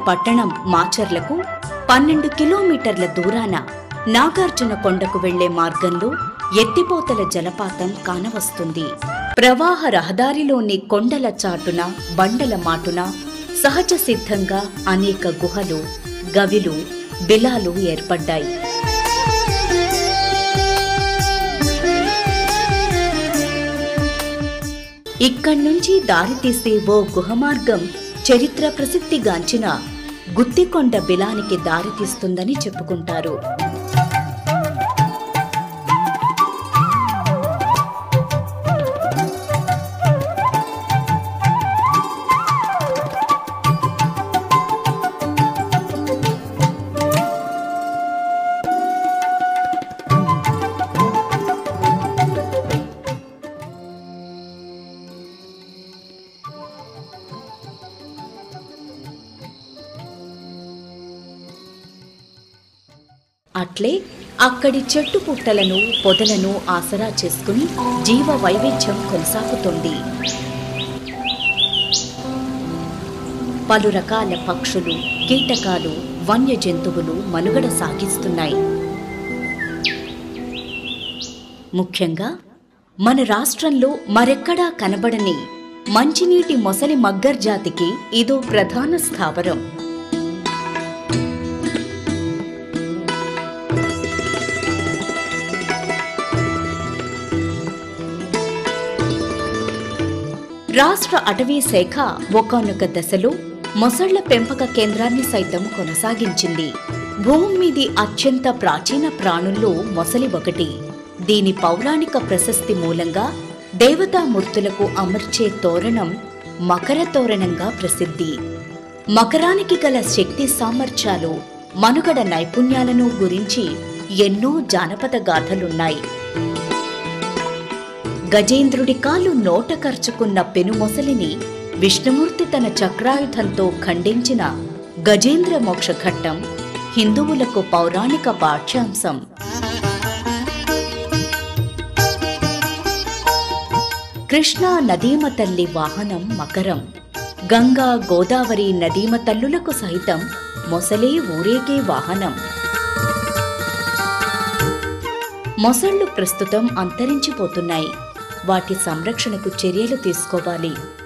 పట్టణం మాచర్లకు పన్నెండు కిలోమీటర్ల దూరాన నాగార్జున కొండకు వెళ్లే మార్గంలో ఎత్తిపోతల జలపాతం కానవస్తుంది ప్రవాహ రహదారిలోని కొండల చాటున బండల మాటున సహజ సిద్ధంగా అనేక గుహలు గవిలు బిలాలు ఏర్పడ్డాయి ఇక్కడ్నుంచి దారితీసే ఓ గుహమార్గం చరిత్ర ప్రసిద్ధిగాంచిన గుత్తికొండ బిలానికి దారితీస్తుందని చెప్పుకుంటారు అట్లే అక్కడి చెట్టు పుట్టలను పొదలను ఆసరా చేసుకుని జీవ వైవిధ్యం కొనసాగుతుంది పలు రకాల పక్షులు కీటకాలు వన్య జంతువులు మనుగడ సాగిస్తున్నాయి ముఖ్యంగా మన రాష్ట్రంలో మరెక్కడా కనబడని మంచినీటి మొసలి మగ్గర్ జాతికి ఇదో ప్రధాన స్థావరం రాష్ట్ర అటవీ శాఖ ఒకానొక దశలో మొసళ్ల పెంపక కేంద్రాన్ని సైతం కొనసాగించింది భూమి మీది అత్యంత ప్రాచీన ప్రాణుల్లో మొసలి ఒకటి దీని పౌరాణిక ప్రశస్తి మూలంగా దేవతామూర్తులకు అమర్చే తోరణం మకర తోరణంగా ప్రసిద్ధి మకరానికి గల శక్తి సామర్థ్యాలు మనుగడ నైపుణ్యాలను గురించి ఎన్నో జానపద గాథలున్నాయి గజేంద్రుడి కాలు నోట కరుచుకున్న పెనుమొసలిని విష్ణుమూర్తి తన చక్రాయుధంతో ఖండించిన గజేంద్ర మోక్ష ఘట్టం హిందువులకు పౌరాణిక పాఠ్యాంశం కృష్ణా నదీమ తల్లి వాహనం మకరం గంగా గోదావరి నదీమ తల్లులకు సహితం మొసలే ఊరేగే వాహనం మొసళ్ళు ప్రస్తుతం అంతరించిపోతున్నాయి వాటి సంరక్షణకు చర్యలు తీసుకోవాలి